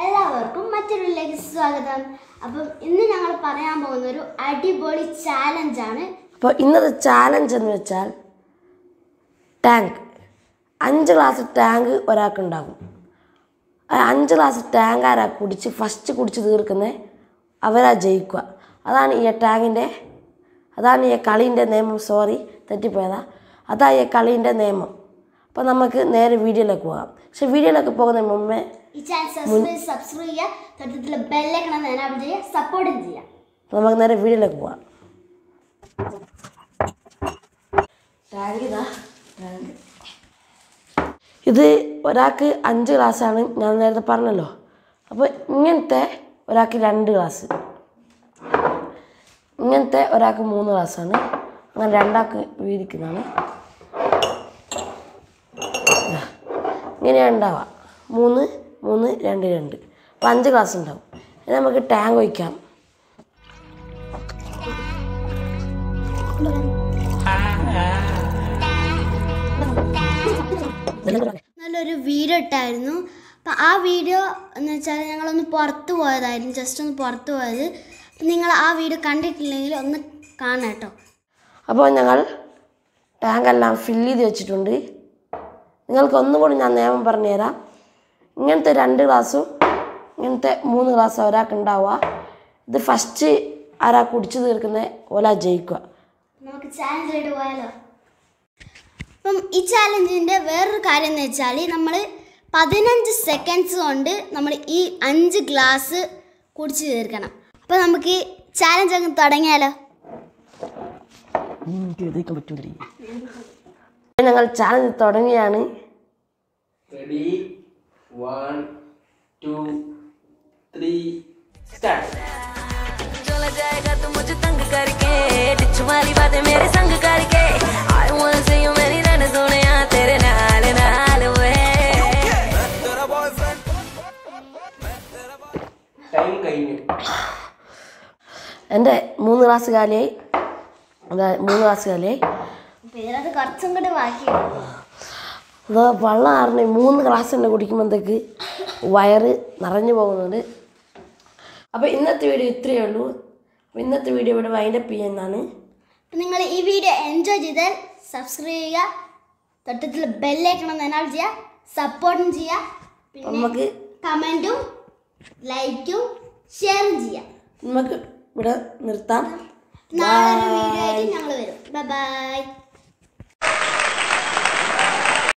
എല്ലാവർക്കും മറ്റൊരുലേക്ക് സ്വാഗതം അപ്പം ഇന്ന് ഞങ്ങൾ പറയാൻ പോകുന്ന ഒരു അടിപൊളി ചാലഞ്ചാണ് അപ്പോൾ ഇന്നത്തെ ചാലഞ്ച് എന്ന് വെച്ചാൽ ടാങ്ക് അഞ്ച് ഗ്ലാസ് ടാങ്ക് ഒരാൾക്കുണ്ടാകും ആ അഞ്ച് ഗ്ലാസ് ടാങ്ക് ആരാ കുടിച്ച് ഫസ്റ്റ് കുടിച്ച് തീർക്കുന്നത് അവരാ ജയിക്കുക അതാണ് ഈ ടാങ്കിൻ്റെ അതാണ് ഈ കളീൻ്റെ നിയമം സോറി തെറ്റിപ്പോയതാ അതാ ഈ കളീൻ്റെ നിയമം അപ്പോൾ നമുക്ക് നേരെ വീഡിയോയിലേക്ക് പോകാം പക്ഷെ വീഡിയോയിലേക്ക് പോകുന്നതിന് മുമ്പേ ഈ ചാനൽ സബ്സ്ക്രൈബ് സബ്സ്ക്രൈബ് ചെയ്യുക തൊട്ടത്തിലുള്ള ബെല്ലൈക്കണം എനാബിൾ ചെയ്യുക സപ്പോർട്ടും ചെയ്യുക അപ്പോൾ നമുക്ക് നേരെ വീഡിയോയിലേക്ക് പോകാം ടാങ്ക് ഇതാ ടാങ്ക് ഇത് ഒരാൾക്ക് അഞ്ച് ഗ്ലാസ്സാണ് ഞാൻ നേരത്തെ പറഞ്ഞല്ലോ അപ്പോൾ ഇങ്ങനത്തെ ഒരാൾക്ക് രണ്ട് ഗ്ലാസ് ഇങ്ങനത്തെ ഒരാൾക്ക് മൂന്ന് ഗ്ലാസ്സാണ് അങ്ങനെ രണ്ടാൾക്ക് വീതിക്കുന്നതാണ് ഇതാ. ഇങ്ങനെയാണ് ഉണ്ടാവുക മൂന്ന് മൂന്ന് രണ്ട് രണ്ട് അപ്പോൾ അഞ്ച് ഗ്ലാസ് ഉണ്ടാവും ഇനി നമുക്ക് ടാങ്ക് ഒഴിക്കാം നല്ലൊരു വീഡിയോ ഇട്ടായിരുന്നു അപ്പം ആ വീഡിയോ എന്ന് വെച്ചാൽ ഞങ്ങളൊന്ന് പുറത്ത് പോയതായിരുന്നു ജസ്റ്റ് ഒന്ന് പുറത്ത് പോയത് അപ്പം നിങ്ങൾ ആ വീഡിയോ കണ്ടിട്ടില്ലെങ്കിൽ ഒന്ന് കാണാം കേട്ടോ അപ്പോൾ ഞങ്ങൾ ടാങ്കെല്ലാം ഫില്ല് ചെയ്ത് വെച്ചിട്ടുണ്ട് നിങ്ങൾക്ക് ഒന്നും കൂടി ഞാൻ നിയമം പറഞ്ഞുതരാം ഇങ്ങനത്തെ രണ്ട് ഗ്ലാസ്സും ഇങ്ങനത്തെ മൂന്ന് ഗ്ലാസ്സും ഒരാൾക്ക് ഉണ്ടാവുക ഇത് ഫസ്റ്റ് ആരാ കുടിച്ചു തീർക്കുന്നത് ഓല ജയിക്കുക നമുക്ക് ചാലഞ്ചായിട്ട് പോയാലോ അപ്പം ഈ ചാലഞ്ചിൻ്റെ വേറൊരു കാര്യം എന്ന് വെച്ചാൽ നമ്മൾ പതിനഞ്ച് സെക്കൻഡ്സ് കൊണ്ട് നമ്മൾ ഈ അഞ്ച് ഗ്ലാസ് കുടിച്ച് തീർക്കണം അപ്പോൾ നമുക്ക് ചാലഞ്ച് അങ്ങ് തുടങ്ങിയാലോ ഞങ്ങൾ ചാലഞ്ച് തുടങ്ങിയാണ് Ready? One, two, three, start. चला जाएगा तू मुझे तंग करके टिच वाली बातें मेरे संग करके I wanna see you मेरी रन सोने तेरे नाल नाल वे Time കഴിഞ്ഞു എൻ്റെ മൂന്ന് ഗ്ലാസ് കാലിയായി അതാ മൂന്ന് ഗ്ലാസ് കാലിയായി അപ്പോൾ ഇതിനകത്ത് കുറച്ചും കൂടി ബാക്കിയുണ്ട് അത് വെള്ളം ആറിന് മൂന്ന് ഗ്ലാസ് തന്നെ കുടിക്കുമ്പോഴത്തേക്ക് വയറ് നിറഞ്ഞു പോകുന്നുണ്ട് അപ്പോൾ ഇന്നത്തെ വീഡിയോ ഇത്രയേ ഉള്ളൂ അപ്പോൾ ഇന്നത്തെ വീഡിയോ ഇവിടെ വൈൻഡപ്പ് ചെയ്യുന്നതാണ് അപ്പം നിങ്ങൾ ഈ വീഡിയോ എൻജോയ് ചെയ്താൽ സബ്സ്ക്രൈബ് ചെയ്യുക തൊട്ടത്തിൽ ബെല്ലൈക്കണം എന്നാൽ ചെയ്യുക സപ്പോർട്ടും ചെയ്യുക പിന്നെ നമുക്ക് കമൻറ്റും ലൈക്കും ഷെയറും ചെയ്യുക നമുക്ക് ഇവിടെ നിർത്താം നാളെ ഒരു വീഡിയോ ആയിട്ട് ഞങ്ങൾ വരും ബൈ ബൈ